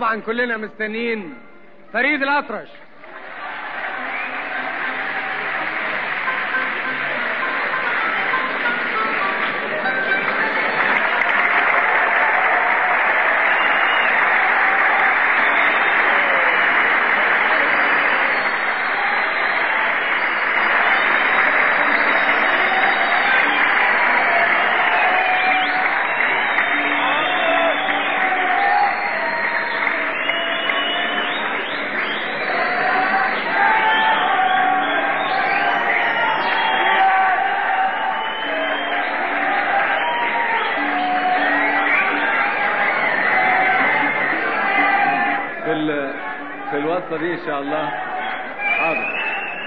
طبعا كلنا مستنيين فريد الأطرش في ال- في الوصفة دي إن شاء الله حاضر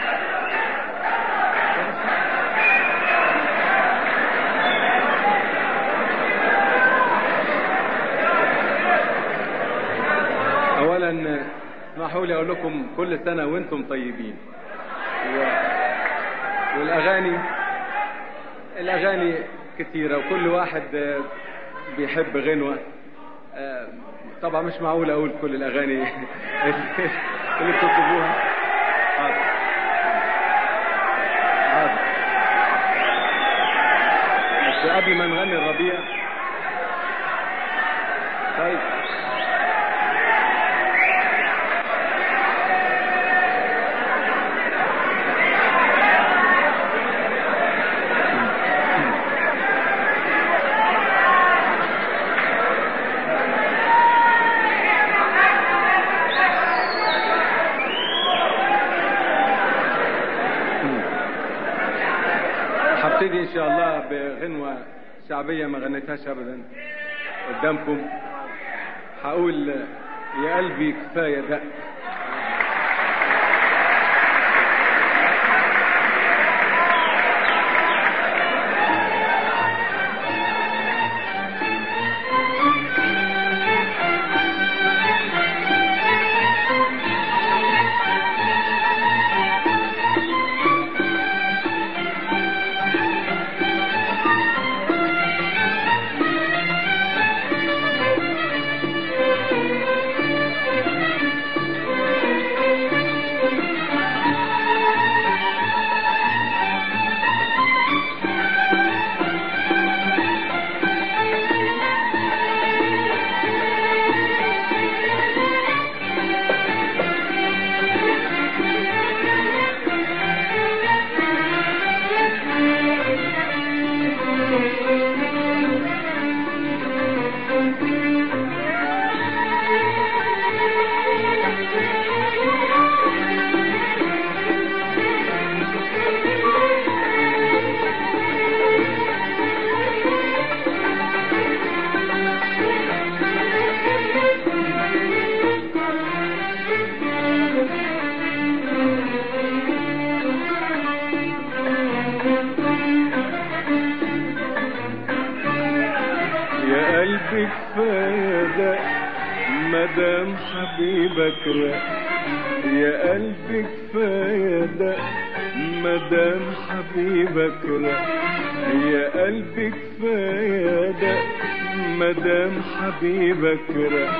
أولا اسمحوا لي أقول لكم كل سنة وأنتم طيبين و... والأغاني الأغاني كثيرة وكل واحد آه، بيحب غنوة آه، طبعا مش معقول أقول كل الأغاني اللي بتطلبوها حاضر حاضر بس قبل ما نغني الربيع طيب هبتدي ان شاء الله بغنوة شعبية ما غنيتهاش ابدا قدامكم هقول يا قلبي كفاية دق يا قلبي كفاية ده مدام حبيبك رق يا قلبي كفاية ده مدام حبيبك رق يا قلبي كفاية ده مدام حبيبك رق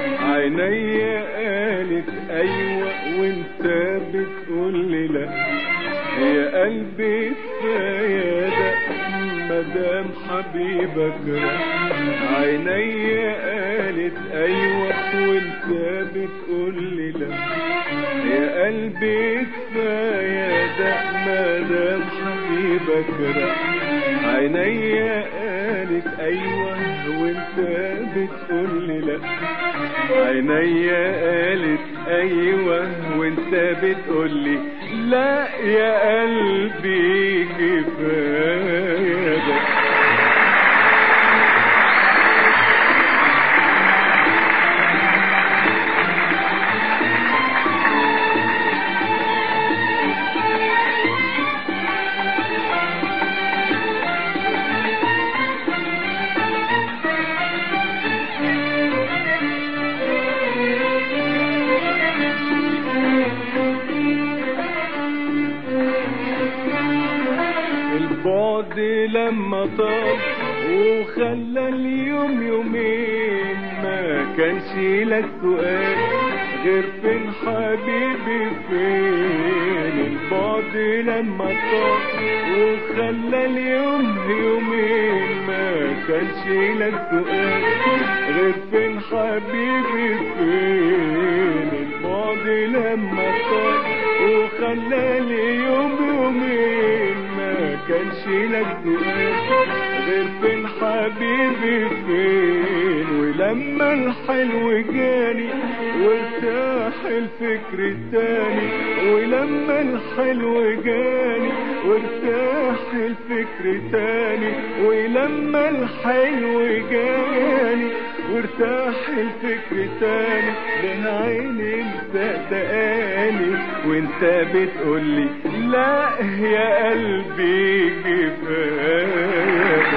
عينيا قالت ايوه وانت بتقول لي لا يا قلبي كفاية ده مدام حبيبك رق عينيا قالت ايوه وانت بتقول لي لا يا قلبي كفاية ده مدام حبيبك رق عينيا قالت ايوه وانت بتقول لي لا عينيا قالت ايوه وانت بتقول لي لا يا قلبي كفايه ده البعد لما طال وخلى اليوم يومين ما كانش لك سؤال غير فين حبيبي فين البعد لما طار وخلى اليوم يومين ما كانش لك سؤال غير فين حبيبي فين البعد لما طار وخلى اليوم يومين ما كانش لك سؤال غير فين حبيبي فين ولما الحلو جاني وارتاح الفكر التاني ولما الحلو جاني وارتاح الفكر تاني ولما الحلو جاني وارتاح الفكر تاني ليه عيني مصدقاني وانت بتقولي لا يا قلبي كفايه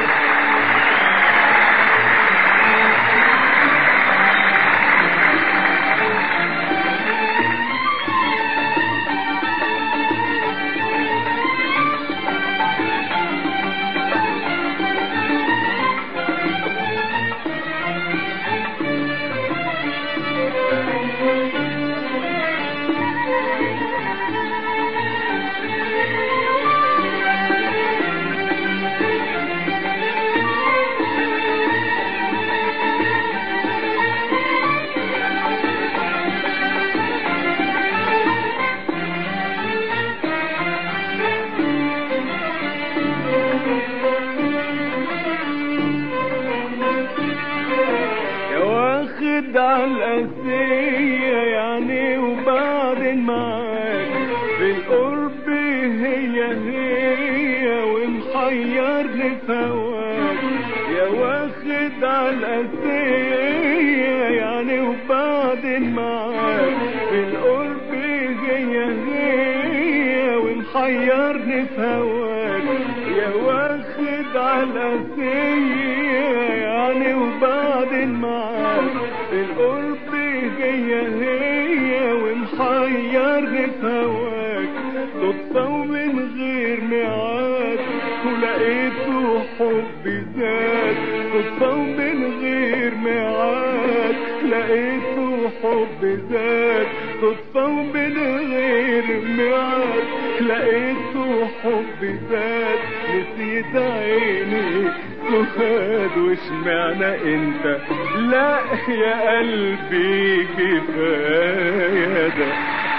يا واخد على القاسية يعني وبعدين معاك في القرب هي هي ومحيرني في هواك يا واخد على القاسية يعني وبعدين معاك في القرب هي هي ومحيرني في هواك يا واخد على القاسية يعني وبعدين معاك القرب هي هي ومحيرني في هواك صدفة ومن غير ميعاد ولقيته حب زاد صدفة ومن غير ميعاد لقيته حب زاد صدفة ومن غير ميعاد لقيته حب زاد نسيت عيني سهاد واشمعنى انت لا يا قلبي كفايه ده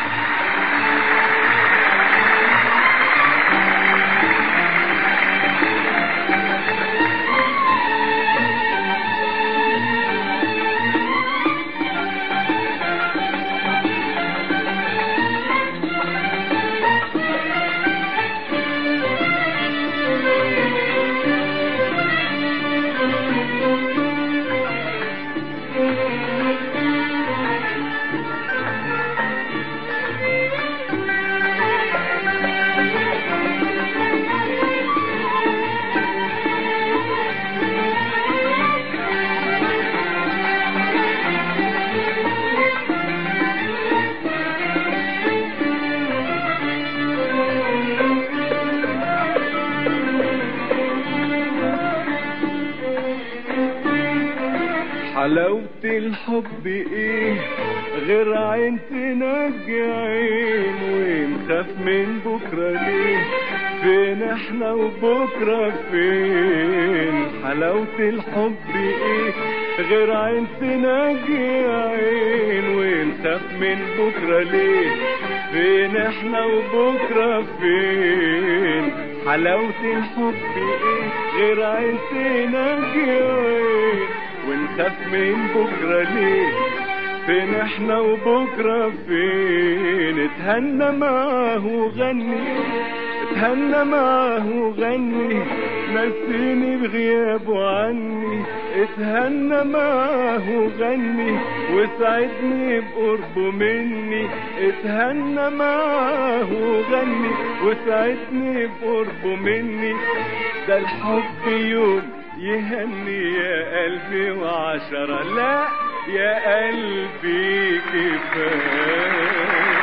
حلاوة الحب ايه غير عين تنجي عين ونخاف من بكرة ليه فين احنا وبكرة فين حلاوة الحب ايه غير عين تنجي عين ونخاف من بكرة ليه فين احنا وبكرة فين حلاوة الحب ايه غير عين تنجي عين ونخاف من بكرة ليه فين احنا وبكرة فين اتهنى معاه وغني اتهنى معاه وغني نسيني بغيابه عني اتهنى معاه وغني وساعدني بقربه مني اتهنى معاه وغني وساعدني بقربه مني ده الحب يوم يهني يا قلبي وعشرة لا يا قلبي كفاية